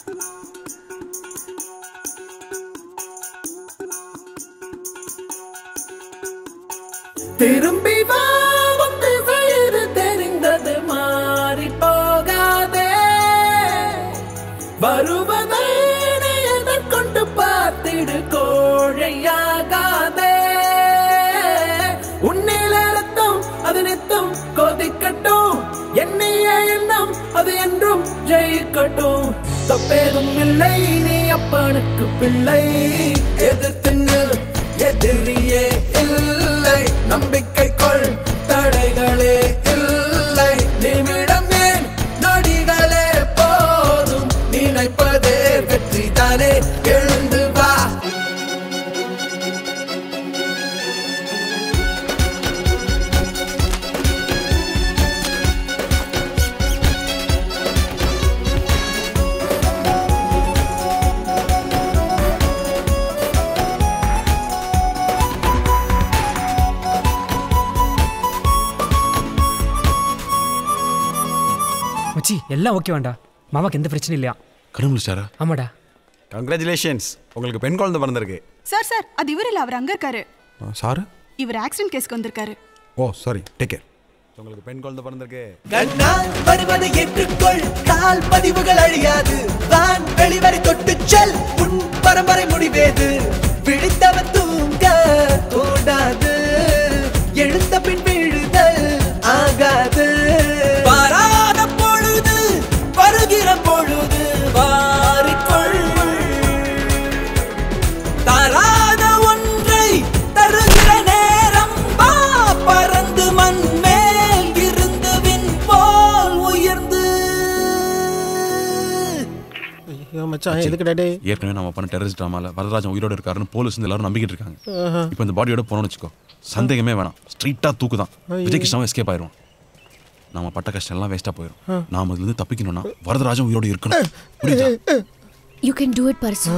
திரும்பி வா வந்து வயது தெரிந்தது மாறி போகாதே வருவதை நீ எதற்கொண்டு பார்த்திடு கோழையாகாதே உன்னில ரத்தம் அது நித்தம் கொதிக்கட்டும் எண்ணிய எண்ணம் அது என்றும் ஜெயிக்கட்டும் தப்பேதும் இல்லை நீ அப்பனுக்கு பிள்ளை எதிர்த்துன்னு எதிரியே இல்லை நம்பிக்கை கொள் தடைகளே இல்லை நிமிடம் ஏன் நொடிகளே போதும் நினைப்பதே வெற்றி தானே எழுந்து வா மச்சி எல்லாம் ஓகே வேண்டா மாமாக்கு எந்த பிரச்சனையும் இல்லையா கண்டுபிடிச்சாரா ஆமாடா கங்க்ராச்சுலேஷன்ஸ் உங்களுக்கு பெண் குழந்தை பிறந்திருக்கு சார் சார் அது இவர் இல்ல அவர் அங்க இருக்காரு சாரு இவர் ஆக்சிடென்ட் கேஸ்க்கு வந்திருக்காரு ஓ சாரி டேக் கேர் உங்களுக்கு பெண் குழந்தை பிறந்திருக்கு கண்ணால் வருவதை ஏற்றுக்கொள் கால் பதிவுகள் அழியாது தான் வெளிவரை தொட்டு செல் உன் பரம்பரை முடிவேது பிடித்தவன் தூங்க கூடாது எழுந்த பின் விழுதல் ஆகாது வராத பொழுது வருகிற பொழுது வாரிக்கொள் தராத ஒன்றை தருகிற நேரம் வா பறந்து மண் மேல் இருந்து விண் போல் உயர்ந்து ஐயோ மச்சான் எதுக்கு டே ஏற்கனவே நம்ம பண்ண டெரரிஸ்ட் ட்ராமால வரதராஜன் உயிரோட இருக்காருன்னு போலீஸ் வந்து எல்லாரும் நம்பிக்கிட்டு இருக்காங்க இப்போ இந்த பாடியோட போனோம்னு வச்சுக்கோ சந்தேகமே வேணாம் ஸ்ட்ரீட்டா தூக்கு தான் விஜய் கிருஷ்ணாவும் எஸ்கேப் ஆயிரும் நம்ம பட்ட கஷ்டம் எல்லாம் வேஸ்டா போயிடும் நாம இதுல இருந்து தப்பிக்கணும்னா வரதராஜன் உயிரோட இருக்கணும் புரியுதா யூ கேன் டூ இட் பர்சு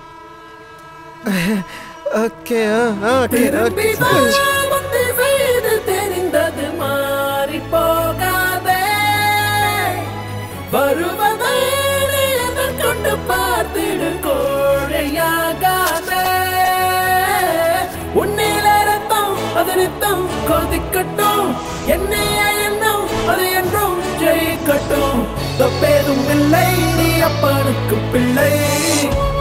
ஓகே ஓகே திரும்பி வா வந்து வயது தெரிந்தது மாறி போகாதே வருவதை நீ எதற்கொண்டு பார்த்திடு கோழையாகாதே உன்னில ரத்தம் அது நித்தம் கொதிக்கட்டும் என்னைய எண்ணம் அது என்றும் ஜெயிக்கட்டும் தப்பேதும் இல்லை நீ அப்பனுக்கு பிள்ளை